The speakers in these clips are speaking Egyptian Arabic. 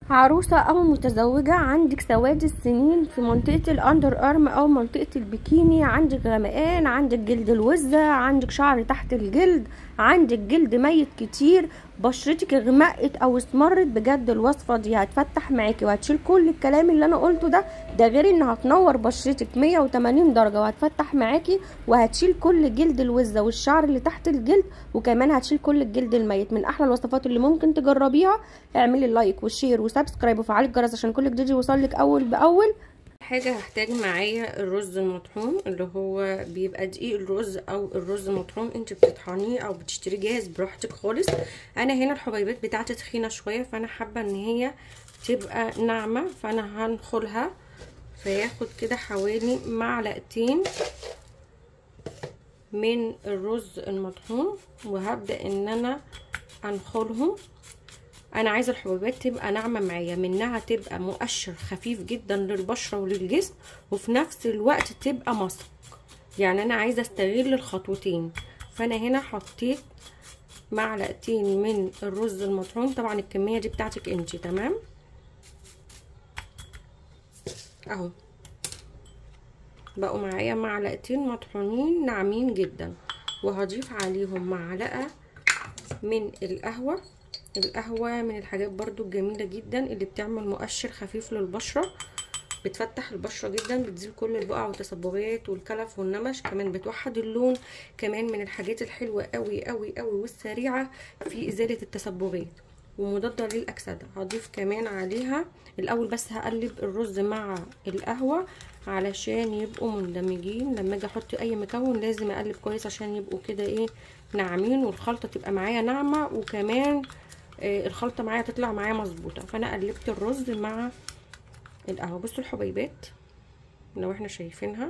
عروسة أو متزوجة عندك سواد السنين في منطقة الأندر أرم أو منطقة البكيني عندك غمقان عندك جلد الوزة عندك شعر تحت الجلد عندك جلد ميت كتير بشرتك غمقت أو اسمرت بجد الوصفة دي هتفتح معاكي وهتشيل كل الكلام اللي أنا قلته ده ده غير إنها هتنور بشرتك 180 درجة وهتفتح معاكي وهتشيل كل جلد الوزة والشعر اللي تحت الجلد وكمان هتشيل كل الجلد الميت من أحلى الوصفات اللي ممكن تجربيها اعملي لايك وشير وسبسكرايب وفعلي الجرس عشان كل جديد يوصلك أول بأول حاجة هحتاج معايا الرز المطحون اللي هو بيبقى دقيق الرز او الرز المطحون انت بتطحنيه او بتشتريه جاهز براحتك خالص انا هنا الحبيبات بتاعتي تخينة شوية فانا حابة ان هي تبقى ناعمة فانا هنخلها فياخد كده حوالي معلقتين من الرز المطحون وهبدأ ان انا انخلهم انا عايزه الحبوبات تبقى ناعمه معايا منها تبقى مؤشر خفيف جدا للبشره وللجسم وفي نفس الوقت تبقى مسك يعني انا عايزه استغل الخطوتين فانا هنا حطيت معلقتين من الرز المطحون طبعا الكميه دي بتاعتك انتي تمام اهو بقوا معايا معلقتين مطحونين ناعمين جدا وهضيف عليهم معلقه من القهوه القهوة من الحاجات برضو الجميلة جدا اللي بتعمل مؤشر خفيف للبشرة بتفتح البشرة جدا بتزيل كل البقع والتصبغات والكلف والنمش كمان بتوحد اللون كمان من الحاجات الحلوة قوي قوي قوي والسريعة في ازالة التصبغات ومضادة للأكسدة هضيف كمان عليها الأول بس هقلب الرز مع القهوة علشان يبقوا مندمجين لما اجي احط اي مكون لازم اقلب كويس عشان يبقوا كده ايه ناعمين والخلطة تبقى معايا ناعمة وكمان آه الخلطه معايا تطلع معايا مظبوطه فانا قلبت الرز مع القهوه بصوا الحبيبات لو احنا شايفينها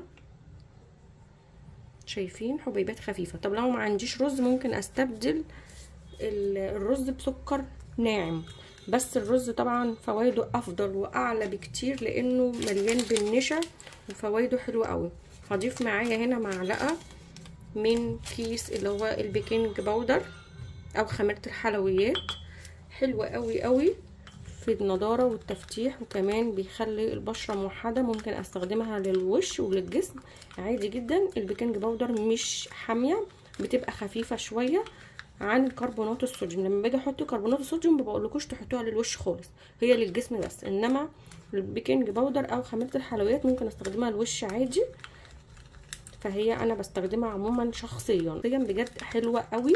شايفين حبيبات خفيفه طب لو ما عنديش رز ممكن استبدل الرز بسكر ناعم بس الرز طبعا فوائده افضل واعلى بكتير لانه مليان بالنشا وفوائده حلوه قوي هضيف معايا هنا معلقه من كيس اللي هو البيكنج باودر او خميره الحلويات حلوة قوي قوي في النضارة والتفتيح وكمان بيخلي البشرة موحدة ممكن استخدمها للوش وللجسم عادي جدا البيكنج باودر مش حامية بتبقى خفيفة شوية عن كربونات الصوديوم لما باجي احط كربونات الصوديوم مبقولكوش تحطوها للوش خالص هي للجسم بس انما البيكنج باودر او خميرة الحلويات ممكن استخدمها للوش عادي فهي انا بستخدمها عموما شخصيا بجد حلوة قوي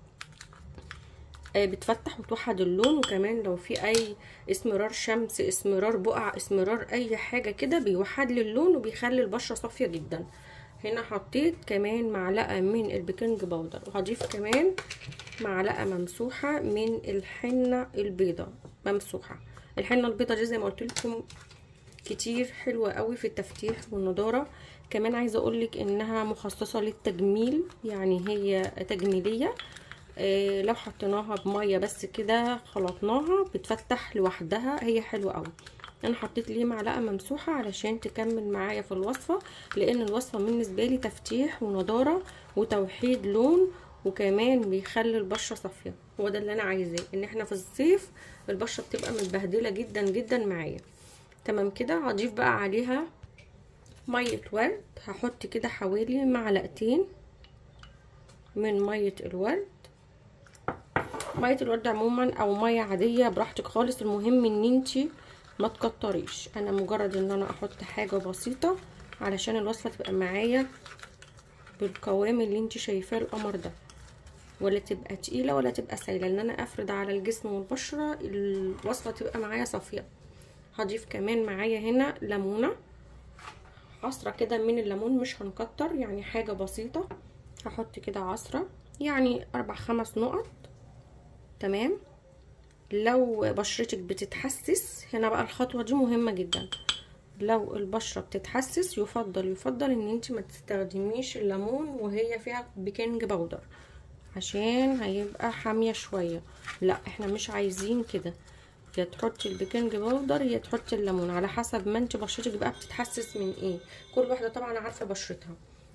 بتفتح وتوحد اللون وكمان لو في اي اسمرار شمس اسمرار بقع اسمرار اي حاجة كده بيوحد لي اللون وبيخلي البشرة صافية جدا هنا حطيت كمان معلقة من البيكنج باودر وهضيف كمان معلقة ممسوحة من الحنة البيضة ممسوحة الحنة البيضة دي زي ما قلت لكم كتير حلوة قوي في التفتيح والنضارة كمان عايزة اقولك انها مخصصة للتجميل يعني هي تجميلية إيه لو حطيناها بميه بس كده خلطناها بتفتح لوحدها هي حلوه قوي انا حطيت ليه معلقه ممسوحه علشان تكمل معايا في الوصفه لان الوصفه بالنسبه لي تفتيح ونضاره وتوحيد لون وكمان بيخلي البشره صافيه هو ده اللي انا عايزاه ان احنا في الصيف البشره بتبقى متبهدله جدا جدا معايا تمام كده هضيف بقى عليها ميه ورد هحط كده حوالي معلقتين من ميه الورد ميه الورد عموما او ميه عاديه براحتك خالص المهم ان انتي ما تكتريش انا مجرد ان انا احط حاجه بسيطه علشان الوصفه تبقى معايا بالقوام اللي انتي شايفاه القمر ده ولا تبقى تقيله ولا تبقى سايله ان انا افرد على الجسم والبشره الوصفه تبقى معايا صافيه هضيف كمان معايا هنا ليمونه عصره كده من الليمون مش هنكتر يعني حاجه بسيطه هحط كده عصره يعني اربع خمس نقط تمام لو بشرتك بتتحسس هنا بقى الخطوه دي مهمه جدا لو البشره بتتحسس يفضل يفضل ان انت ما تستخدميش الليمون وهي فيها بيكنج باودر عشان هيبقى حاميه شويه لا احنا مش عايزين كده يا تحطي البيكنج باودر يا تحطي الليمون على حسب ما انت بشرتك بقى بتتحسس من ايه كل واحده طبعا عارفه بشرتها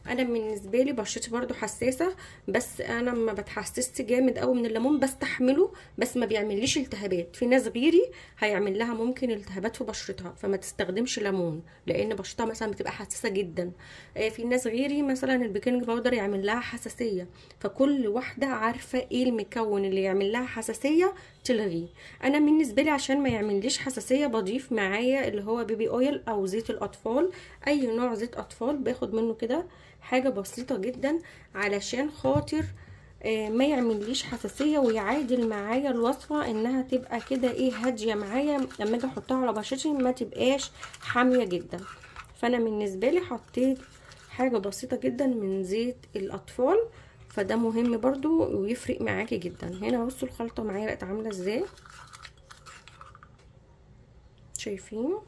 انا بالنسبه لي بشرتي برضو حساسه بس انا ما بتحسسش جامد قوي من الليمون بستحمله بس ما بيعمليش التهابات في ناس غيري هيعمل لها ممكن التهابات في بشرتها فما تستخدمش ليمون لان بشرتها مثلا بتبقى حساسه جدا في ناس غيري مثلا البيكنج باودر يعمل لها حساسيه فكل واحده عارفه ايه المكون اللي يعمل لها حساسيه تلغيه انا بالنسبه لي عشان ما يعمليش حساسيه بضيف معايا اللي هو بيبي اويل او زيت الاطفال اي نوع زيت اطفال باخد منه كده حاجه بسيطه جدا علشان خاطر ما يعمليش حساسيه ويعادل معايا الوصفه انها تبقى كده ايه هاديه معايا لما اجي احطها على بشرتي ما تبقاش حاميه جدا فانا بالنسبه لي حطيت حاجه بسيطه جدا من زيت الاطفال فده مهم برضو ويفرق معاكي جدا هنا بصوا الخلطه معايا بقت عامله ازاي شايفين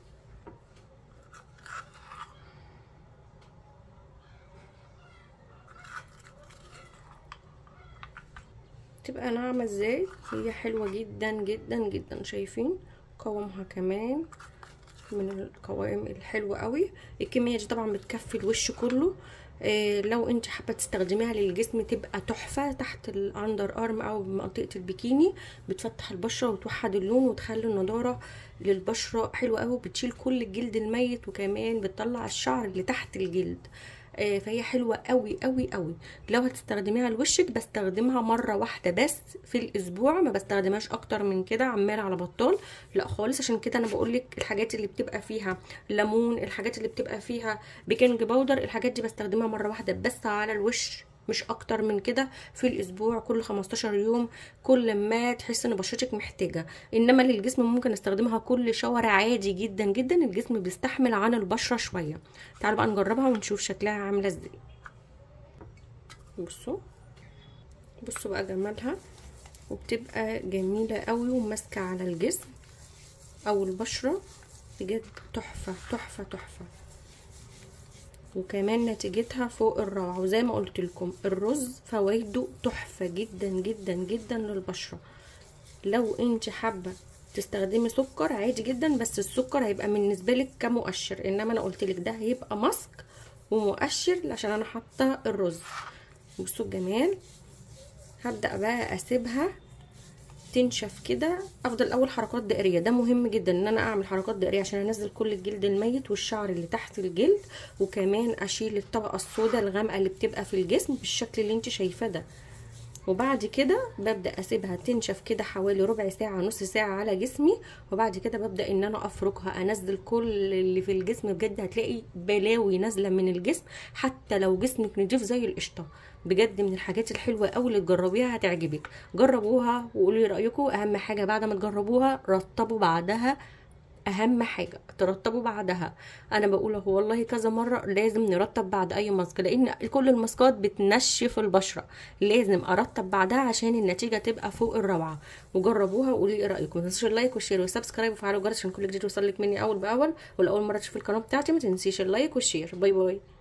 تبقى ناعمه ازاي هي حلوه جدا جدا جدا شايفين قوامها كمان من القوائم الحلوه قوي الكميه دي طبعا بتكفي الوش كله إيه لو انت حابه تستخدميها للجسم تبقى تحفه تحت الاندر ارم او منطقه البيكيني بتفتح البشره وتوحد اللون وتخلي النضاره للبشره حلوه قوي بتشيل كل الجلد الميت وكمان بتطلع الشعر اللي تحت الجلد آه فهي حلوه قوي قوي قوي لو هتستخدميها لوشك بستخدمها مره واحده بس في الاسبوع ما بستخدمهاش اكتر من كده عمال على بطال لا خالص عشان كده انا بقول لك الحاجات اللي بتبقى فيها ليمون الحاجات اللي بتبقى فيها بيكنج باودر الحاجات دي بستخدمها مره واحده بس على الوش مش اكتر من كده في الاسبوع كل 15 يوم كل ما تحس ان بشرتك محتاجه انما للجسم ممكن استخدمها كل شاور عادي جدا جدا الجسم بيستحمل عن البشره شويه تعالوا بقى نجربها ونشوف شكلها عامله ازاي بصوا بصوا بقى جمالها وبتبقى جميله قوي وماسكه على الجسم او البشره بجد تحفه تحفه تحفه وكمان نتيجتها فوق الروعه وزي ما قلت لكم الرز فوائده تحفه جدا جدا جدا للبشره لو انت حابه تستخدمي سكر عادي جدا بس السكر هيبقى بالنسبه لك كمؤشر انما انا قلت لك ده هيبقى ماسك ومؤشر عشان انا حاطه الرز بصوا الجمال هبدا بقى اسيبها تنشف كده افضل اول حركات دائريه ده مهم جدا ان انا اعمل حركات دائريه عشان انزل كل الجلد الميت والشعر اللي تحت الجلد وكمان اشيل الطبقه السوداء الغامقه اللي بتبقى في الجسم بالشكل اللي انت شايفاه ده وبعد كده ببدا اسيبها تنشف كده حوالي ربع ساعه نص ساعه على جسمي وبعد كده ببدا ان انا افركها انزل كل اللي في الجسم بجد هتلاقي بلاوي نازله من الجسم حتى لو جسمك نضيف زي القشطه بجد من الحاجات الحلوه قوي اللي تجربيها هتعجبك جربوها وقولوا لي رايكم اهم حاجه بعد ما تجربوها رطبوا بعدها اهم حاجه ترطبوا بعدها انا بقول اهو والله كذا مره لازم نرطب بعد اي ماسك لان كل الماسكات بتنشف البشره لازم ارطب بعدها عشان النتيجه تبقى فوق الروعه وجربوها وقولوا لي ايه رايكم ما تنسوش اللايك والشير والسبسكرايب وفعلوا الجرس عشان كل جديد يوصلك مني اول باول ولو اول مره تشوفي القناه بتاعتي ما تنسيش اللايك والشير باي باي